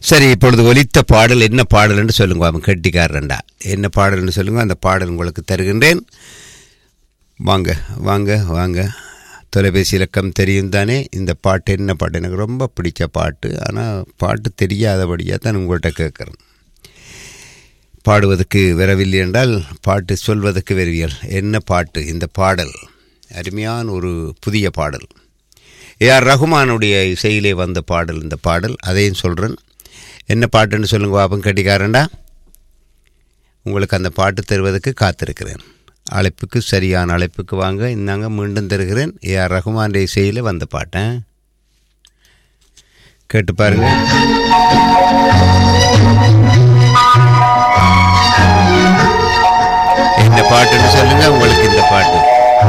சரி இப்பொழுது ஒலித்த பாடல் என்ன பாடல்னு சொல்லுங்க அவன் கெட்டிக்காரன்டா என்ன பாடல்னு சொல்லுங்க அந்த பாடல் உங்களுக்கு தருகின்றேன் வாங்க வாங்க வாங்க தொலைபேசி இலக்கம் தெரியும் தானே இந்த பாட்டு என்ன பாட்டு எனக்கு ரொம்ப பிடிச்ச பாட்டு ஆனால் பாட்டு தெரியாதபடியாக தான் உங்கள்கிட்ட கேட்குறேன் பாடுவதற்கு வரவில்லை என்றால் பாட்டு சொல்வதற்கு வருவியல் என்ன பாட்டு இந்த பாடல் அருமையான ஒரு புதிய பாடல் ஏஆர் ரகுமானுடைய இசையிலே வந்த பாடல் இந்த பாடல் அதையும் சொல்கிறேன் என்ன பாட்டுன்னு சொல்லுங்க பாப்பம் கட்டிக்காரண்டா உங்களுக்கு அந்த பாட்டு தருவதற்கு காத்திருக்கிறேன் அழைப்புக்கு சரியான அழைப்புக்கு வாங்க இந்தாங்க மீண்டும் தருகிறேன் ஏஆர் ரகுமான் இசையில் வந்த பாட்டேன் கேட்டு பாருங்க என்ன பாட்டுன்னு சொல்லுங்க உங்களுக்கு இந்த பாட்டு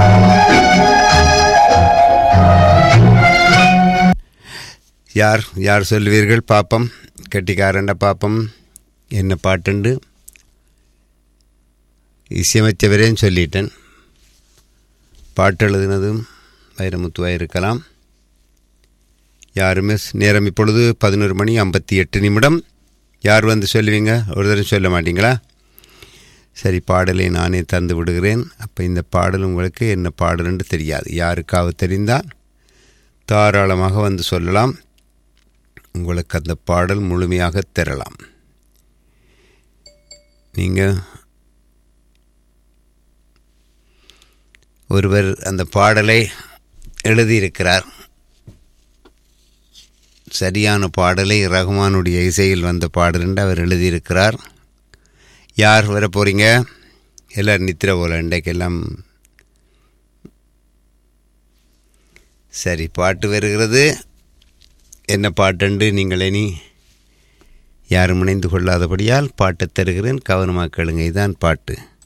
யார் யார் சொல்லுவீர்கள் பாப்பம் கெட்டிக்காரண்ட பாப்பம் என்ன பாட்டுண்டு இசையமைச்சவரேன்னு சொல்லிட்டேன் பாட்டு எழுதினதும் வைரமுத்துவாக இருக்கலாம் யாருமே நேரம் இப்பொழுது பதினோரு மணி ஐம்பத்தி எட்டு நிமிடம் யார் வந்து சொல்லுவீங்க ஒரு தடவை சொல்ல மாட்டீங்களா சரி பாடலை நானே தந்து விடுகிறேன் அப்போ இந்த பாடல் உங்களுக்கு என்ன பாடல்னு தெரியாது யாருக்காவது தெரிந்தால் தாராளமாக வந்து சொல்லலாம் உங்களுக்கு அந்த பாடல் முழுமையாக தரலாம் நீங்கள் ஒருவர் அந்த பாடலை எழுதியிருக்கிறார் சரியான பாடலை ரகுமானுடைய இசையில் வந்த பாடல் என்று அவர் எழுதியிருக்கிறார் யார் வர போகிறீங்க எல்லோரும் நித்திர போல இன்றைக்கெல்லாம் சரி பாட்டு வருகிறது என்ன பாட்டுண்டு நீங்கள் இனி யாரும் இணைந்து கொள்ளாதபடியால் பாட்டை தருகிறேன் கவனமாக கேளுங்க இதான் பாட்டு